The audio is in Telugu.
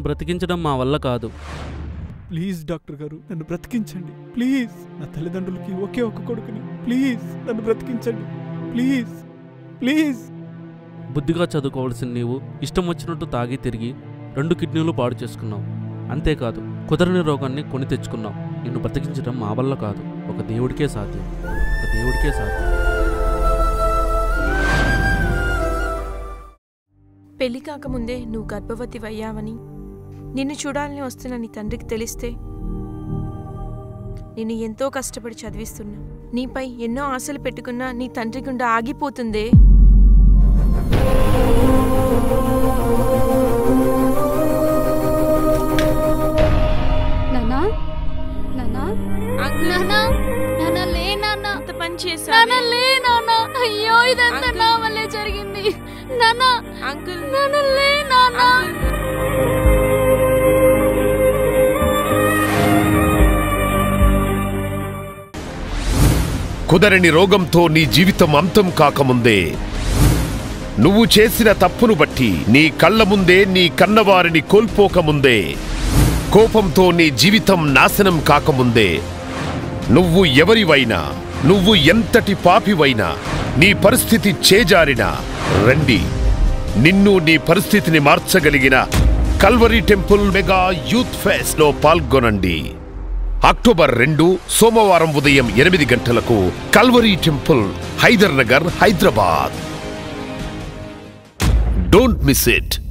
బ్రతికించడం మా వల్ల కాదు ప్లీజ్ డాక్టర్ గారు నన్ను బ్రతికించండి ప్లీజ్ నా తల్లిదండ్రులకి ఒకే ఒక్క కొడుకుని ప్లీజ్ నన్ను బ్రతికించండి ప్లీజ్ ప్లీజ్ బుద్ధిగా చదువుకోవాల్సిన నీవు ఇష్టం వచ్చినట్టు తాగి తిరిగి రెండు కిడ్నీలు పాడు చేసుకున్నావు అంతేకాదు కుదరని రోగాన్ని కొని తెచ్చుకున్నావు నిన్ను బ్రతికించడం మా వల్ల కాదు ఒక దేవుడికే సాధ్యం ఒక దేవుడికే సాధ్యం పెళ్లి కాకముందే నువ్వు గర్భవతి అయ్యావని నిన్ను చూడాలని వస్తున్న నీ తండ్రికి తెలిస్తే నిన్ను ఎంతో కష్టపడి చదివిస్తున్నా నీపై ఎన్నో ఆశలు పెట్టుకున్నా నీ తండ్రి గుండా ఆగిపోతుందే నానా నానా నానా నానా లే నాన్న అంత పని చేశా నాన్న లే నాన్న అయ్యో ఇదంతా అంకుల్. నా వల్లే జరిగింది నాన్న అంకుల్ నాన్న లే నాన్న అంకుల్ కుదరని రోగంతో నీ జీవితం అంతం కాకముందే నువ్వు చేసిన తప్పును బట్టి నీ కళ్ళ ముందే నీ కన్నవారిని కోల్పోకముందే కోపంతో నీ జీవితం నాశనం కాకముందే నువ్వు ఎవరివైనా నువ్వు ఎంతటి పాపివైనా నీ పరిస్థితి చేజారినా రండి నిన్ను నీ పరిస్థితిని మార్చగలిగిన Calvary temple mega youth fest లో పాల్గొనండి అక్టోబర్ రెండు సోమవారం ఉదయం ఎనిమిది గంటలకు Calvary temple Hyder Nagar Hyderabad don't miss it